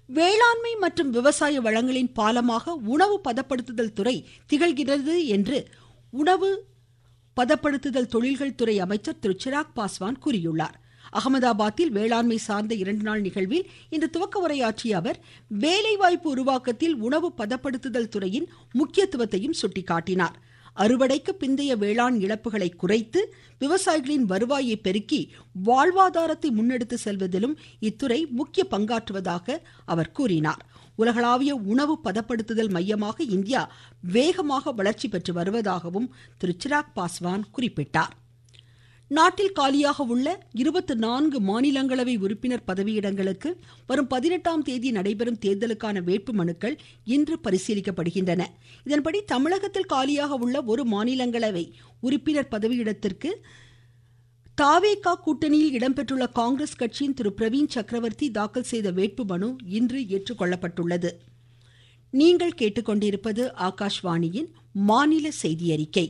வேளாண்மை மற்றும் விவசாய வளங்களின் பாலமாக உணவு பதப்படுத்துதல் துறை திகழ்கிறது என்று உணவு பதப்படுத்துதல் தொழில்கள் துறை அமைச்சர் திரு சிராக் பாஸ்வான் கூறியுள்ளார் அகமதாபாத்தில் வேளாண்மை சார்ந்த இரண்டு நாள் நிகழ்வில் இன்று துவக்க உரையாற்றிய அவர் வேலைவாய்ப்பு உருவாக்கத்தில் உணவு பதப்படுத்துதல் துறையின் முக்கியத்துவத்தையும் சுட்டிக்காட்டினார் அறுவடைக்கு பிந்தைய வேளாண் இழப்புகளை குறைத்து விவசாயிகளின் வருவாயை பெருக்கி வாழ்வாதாரத்தை முன்னெடுத்து செல்வதிலும் இத்துறை முக்கிய பங்காற்றுவதாக அவர் கூறினார் உலகளாவிய உணவு பதப்படுத்துதல் மையமாக இந்தியா வேகமாக வளர்ச்சி பெற்று வருவதாகவும் திரு சிராக் பாஸ்வான் குறிப்பிட்டார் நாட்டில் காலியாக உள்ள இருபத்தி நான்கு மாநிலங்களவை உறுப்பினர் பதவியிடங்களுக்கு வரும் பதினெட்டாம் தேதி நடைபெறும் தேர்தலுக்கான வேட்பு மனுக்கள் இன்று பரிசீலிக்கப்படுகின்றன இதன்படி தமிழகத்தில் காலியாக உள்ள ஒரு மாநிலங்களவை உறுப்பினர் பதவியிடத்திற்கு தாவேகா கூட்டணியில் இடம்பெற்றுள்ள காங்கிரஸ் கட்சியின் திரு பிரவீன் சக்கரவர்த்தி தாக்கல் செய்த வேட்பு மனு இன்று ஏற்றுக்கொள்ளப்பட்டுள்ளது நீங்கள் கேட்டுக்கொண்டிருப்பது ஆகாஷ்வாணியின் மாநில செய்தி அறிக்கை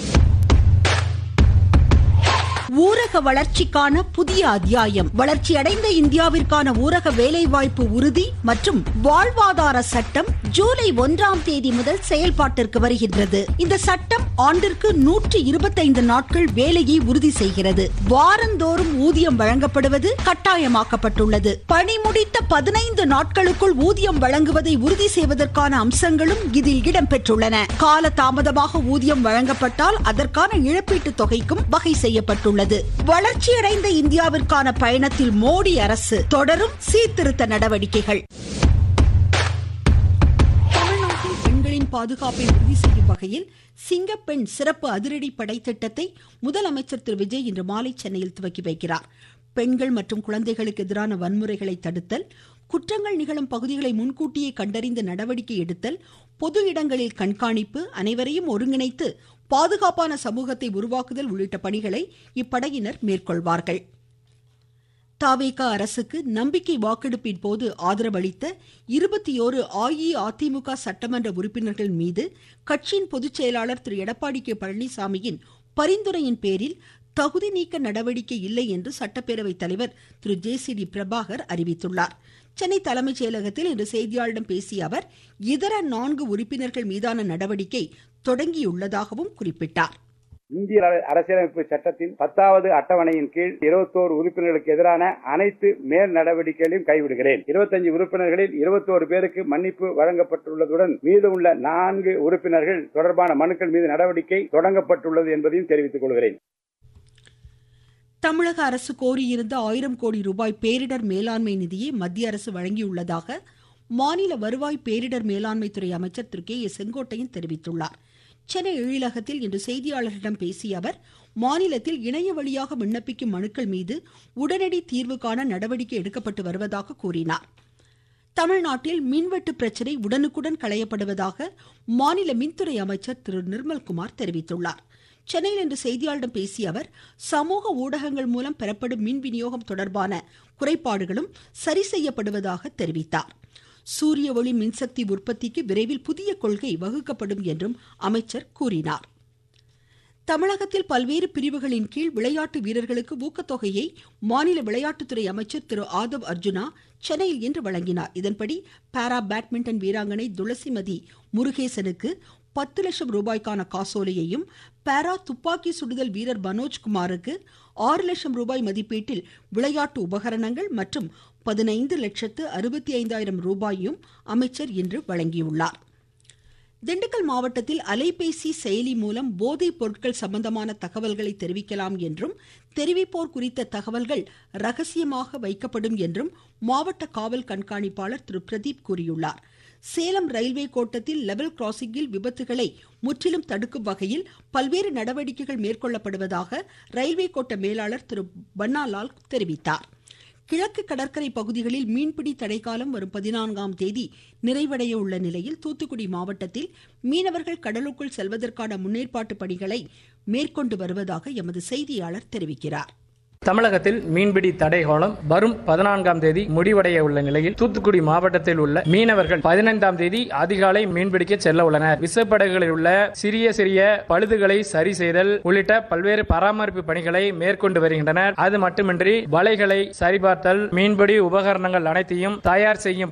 ஊரக வளர்ச்சிக்கான புதிய அத்தியாயம் வளர்ச்சியடைந்த இந்தியாவிற்கான ஊரக வேலைவாய்ப்பு உறுதி மற்றும் வாழ்வாதார சட்டம் ஜூலை ஒன்றாம் தேதி முதல் செயல்பாட்டிற்கு வருகின்றது இந்த சட்டம் ஆண்டிற்கு நூற்றி இருபத்தைந்து நாட்கள் வேலையை உறுதி செய்கிறது வாரந்தோறும் ஊதியம் வழங்கப்படுவது கட்டாயமாக்கப்பட்டுள்ளது பணி முடித்த பதினைந்து நாட்களுக்குள் ஊதியம் வழங்குவதை உறுதி செய்வதற்கான அம்சங்களும் இதில் இடம்பெற்றுள்ளன கால தாமதமாக ஊதியம் வழங்கப்பட்டால் அதற்கான இழப்பீட்டு தொகைக்கும் வகை செய்யப்பட்டுள்ளது உள்ளது வளர்ச்சியடைந்த இந்தியாவிற்கான பயணத்தில் மோடி அரசு தொடரும் சீர்திருத்த நடவடிக்கைகள் தமிழ்நாட்டில் பெண்களின் பாதுகாப்பை உறுதி செய்யும் வகையில் சிங்கப்பெண் சிறப்பு அதிரடி படை திட்டத்தை முதலமைச்சர் திரு விஜய் இன்று மாலை சென்னையில் துவக்கி வைக்கிறார் பெண்கள் மற்றும் குழந்தைகளுக்கு எதிரான வன்முறைகளை தடுத்தல் குற்றங்கள் நிகழும் பகுதிகளை முன்கூட்டியே கண்டறிந்து நடவடிக்கை எடுத்தல் பொது இடங்களில் கண்காணிப்பு அனைவரையும் ஒருங்கிணைத்து பாதுகாப்பான சமூகத்தை உருவாக்குதல் உள்ளிட்ட பணிகளை இப்படையினர் மேற்கொள்வார்கள் தாவேகா அரசுக்கு நம்பிக்கை வாக்கெடுப்பின் போது ஆதரவளித்த இருபத்தி ஓரு அஇஅதிமுக சட்டமன்ற உறுப்பினர்கள் மீது கட்சியின் பொதுச் செயலாளர் திரு எடப்பாடி கே பழனிசாமியின் பரிந்துரையின் பேரில் தகுதி நீக்க நடவடிக்கை இல்லை என்று சட்டப்பேரவை தலைவர் திரு ஜே சி டி பிரபாகர் அறிவித்துள்ளார் சென்னை தலைமைச் செயலகத்தில் இன்று செய்தியாளர்களிடம் பேசிய அவர் இதர நான்கு உறுப்பினர்கள் மீதான நடவடிக்கை தொடங்கியுள்ளதாகவும் குறிப்பிட்டார் இந்திய அரசியலமைப்பு சட்டத்தின் பத்தாவது அட்டவணையின் கீழ் இருபத்தோரு உறுப்பினர்களுக்கு எதிரான அனைத்து மேல் நடவடிக்கைகளையும் கைவிடுகிறேன் இருபத்தஞ்சு உறுப்பினர்களில் இருபத்தோரு பேருக்கு மன்னிப்பு வழங்கப்பட்டுள்ளதுடன் மீதமுள்ள நான்கு உறுப்பினர்கள் தொடர்பான மனுக்கள் மீது நடவடிக்கை தொடங்கப்பட்டுள்ளது என்பதையும் தெரிவித்துக் கொள்கிறேன் தமிழக அரசு கோரியிருந்த ஆயிரம் கோடி ரூபாய் பேரிடர் மேலாண்மை நிதியை மத்திய அரசு வழங்கியுள்ளதாக மாநில வருவாய் பேரிடர் மேலாண்மை துறை அமைச்சர் திரு கே ஏ செங்கோட்டையன் தெரிவித்துள்ளார் சென்னை எழிலகத்தில் இன்று செய்தியாளர்களிடம் பேசிய அவர் மாநிலத்தில் இணைய வழியாக விண்ணப்பிக்கும் மனுக்கள் மீது உடனடி தீர்வு காண நடவடிக்கை எடுக்கப்பட்டு வருவதாக கூறினார் தமிழ்நாட்டில் மின்வெட்டு பிரச்சினை உடனுக்குடன் களையப்படுவதாக மாநில மின்துறை அமைச்சர் திரு நிர்மல்குமார் தெரிவித்துள்ளார் சென்னையில் இன்று செய்தியாளர்களிடம் பேசிய அவர் சமூக ஊடகங்கள் மூலம் பெறப்படும் மின் விநியோகம் தொடர்பான குறைபாடுகளும் சரி செய்யப்படுவதாக தெரிவித்தார் சூரிய ஒளி மின்சக்தி உற்பத்திக்கு விரைவில் புதிய கொள்கை வகுக்கப்படும் என்றும் அமைச்சர் கூறினார் தமிழகத்தில் பல்வேறு பிரிவுகளின் கீழ் விளையாட்டு வீரர்களுக்கு ஊக்கத்தொகையை மாநில விளையாட்டுத்துறை அமைச்சர் திரு ஆதவ் அர்ஜுனா சென்னையில் இன்று வழங்கினார் இதன்படி பாரா பேட்மிண்டன் வீராங்கனை துளசிமதி முருகேசனுக்கு பத்து லட்சம் ரூபாய்க்கான காசோலையையும் பாரா துப்பாக்கி சுடுதல் வீரர் மனோஜ்குமாருக்கு ஆறு லட்சம் ரூபாய் மதிப்பீட்டில் விளையாட்டு உபகரணங்கள் மற்றும் பதினைந்து லட்சத்து அறுபத்தி ஐந்தாயிரம் ரூபாயும் அமைச்சர் இன்று வழங்கியுள்ளார் திண்டுக்கல் மாவட்டத்தில் அலைபேசி செயலி மூலம் போதைப் பொருட்கள் சம்பந்தமான தகவல்களை தெரிவிக்கலாம் என்றும் தெரிவிப்போர் குறித்த தகவல்கள் ரகசியமாக வைக்கப்படும் என்றும் மாவட்ட காவல் கண்காணிப்பாளர் திரு பிரதீப் கூறியுள்ளார் சேலம் ரயில்வே கோட்டத்தில் லெவல் கிராசிங்கில் விபத்துகளை முற்றிலும் தடுக்கும் வகையில் பல்வேறு நடவடிக்கைகள் மேற்கொள்ளப்படுவதாக ரயில்வே கோட்ட மேலாளர் திரு பன்னாலால் தெரிவித்தார் கிழக்கு கடற்கரை பகுதிகளில் மீன்பிடி தடைக்காலம் வரும் பதினான்காம் தேதி நிறைவடைய உள்ள நிலையில் தூத்துக்குடி மாவட்டத்தில் மீனவர்கள் கடலுக்குள் செல்வதற்கான முன்னேற்பாட்டு பணிகளை மேற்கொண்டு வருவதாக எமது செய்தியாளர் தெரிவிக்கிறார் தமிழகத்தில் மீன்பிடி தடை கோலம் வரும் பதினான்காம் தேதி முடிவடைய உள்ள நிலையில் தூத்துக்குடி மாவட்டத்தில் உள்ள மீனவர்கள் பதினைந்தாம் தேதி அதிகாலை மீன்பிடிக்க செல்ல உள்ளனர் விசைப்படகுகளில் உள்ள சிறிய சிறிய பழுதுகளை சரி செய்தல் உள்ளிட்ட பல்வேறு பராமரிப்பு பணிகளை மேற்கொண்டு வருகின்றனர் அது மட்டுமின்றி வலைகளை சரிபார்த்தல் மீன்பிடி உபகரணங்கள் அனைத்தையும் தயார் செய்யும்